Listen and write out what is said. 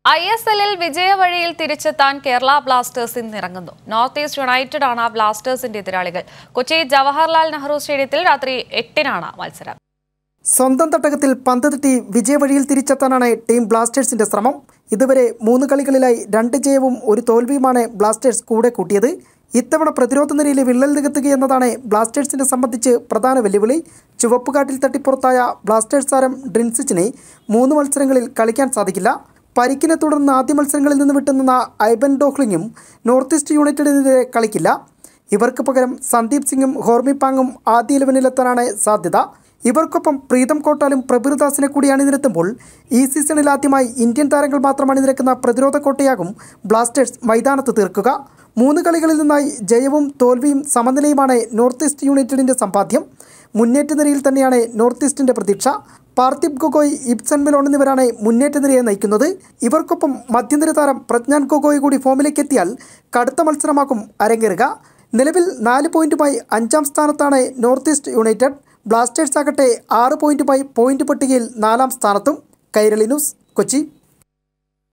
I S എല്ലിൽ വിജയവഴിയിൽ തിരിച്ചെത്താൻ കേരള ബ്ലാസ്റ്റേഴ്സ് ഇന്നിറങ്ങുന്നു നോർത്ത് ഈസ്റ്റ് യുണൈറ്റഡ് ആണ് ബ്ലാസ്റ്റേഴ്സിന്റെ എതിരാളികൾ കൊച്ചി ജവഹർലാൽ നെഹ്റു സ്റ്റേഡിയത്തിൽ രാത്രി എട്ടിനാണ് മത്സരം സ്വന്തം തട്ടകത്തിൽ പന്ത് തട്ടി വിജയവഴിയിൽ തിരിച്ചെത്താനാണ് ടീം ബ്ലാസ്റ്റേഴ്സിന്റെ ശ്രമം ഇതുവരെ മൂന്ന് കളികളിലായി രണ്ട് ജയവും ഒരു തോൽവിയുമാണ് ബ്ലാസ്റ്റേഴ്സ് കൂടെ കൂട്ടിയത് ഇത്തവണ പ്രതിരോധ നിരയിൽ വിള്ളൽ നികത്തുക എന്നതാണ് ബ്ലാസ്റ്റേഴ്സിനെ സംബന്ധിച്ച് പ്രധാന വെല്ലുവിളി ചുവപ്പുകാട്ടിൽ തട്ടിപ്പുറത്തായ ബ്ലാസ്റ്റേഴ്സ് താരം ഡ്രിൻസിച്ചിനെ മൂന്ന് മത്സരങ്ങളിൽ കളിക്കാൻ സാധിക്കില്ല പരിക്കിനെ തുടർന്ന് ആദ്യ മത്സരങ്ങളിൽ നിന്ന് വിട്ടുനിന്ന ഐബൻ ഡോഹ്ലിങ്ങും നോർത്ത് ഈസ്റ്റ് യുണൈറ്റഡിനെതിരെ കളിക്കില്ല ഇവർക്ക് പകരം സന്ദീപ് സിംഗും ഹോർമി പാങ്ങും ആദ്യ ഇലവനിലെത്താനാണ് സാധ്യത ഇവർക്കൊപ്പം പ്രീതം കോട്ടാലും പ്രഭുദാസിനെ കൂടി അണിനിരത്തുമ്പോൾ ഈ സീസണിൽ ആദ്യമായി ഇന്ത്യൻ താരങ്ങൾ മാത്രം അണിനിരക്കുന്ന പ്രതിരോധ കോട്ടയാകും ബ്ലാസ്റ്റേഴ്സ് മൈതാനത്ത് തീർക്കുക മൂന്ന് കളികളിൽ നിന്നായി ജയവും തോൽവിയും സമനിലയുമാണ് നോർത്ത് ഈസ്റ്റ് യുണൈറ്റഡിൻ്റെ സമ്പാദ്യം മുന്നേറ്റ നിരയിൽ തന്നെയാണ് നോർത്ത് ഈസ്റ്റിൻ്റെ പ്രതീക്ഷ പാർത്ഥിബ് ഗൊഗോയ് ഇബ്സൺ മെലോൺ എന്നിവരാണ് മുന്നേറ്റ നിരയെ നയിക്കുന്നത് ഇവർക്കൊപ്പം മധ്യനിര താരം പ്രജ്ഞാൻ ഗൊഗോയ് കൂടി ഫോമിലേക്ക് എത്തിയാൽ കടുത്ത മത്സരമാക്കും അരങ്ങേറുക നിലവിൽ നാല് പോയിന്റുമായി അഞ്ചാം സ്ഥാനത്താണ് നോർത്ത് ഈസ്റ്റ് യുണൈറ്റഡ് ബ്ലാസ്റ്റേഴ്സ് ആകട്ടെ ആറ് പോയിന്റുമായി പോയിന്റ് പട്ടികയിൽ നാലാം സ്ഥാനത്തും കൈരളി ന്യൂസ് കൊച്ചി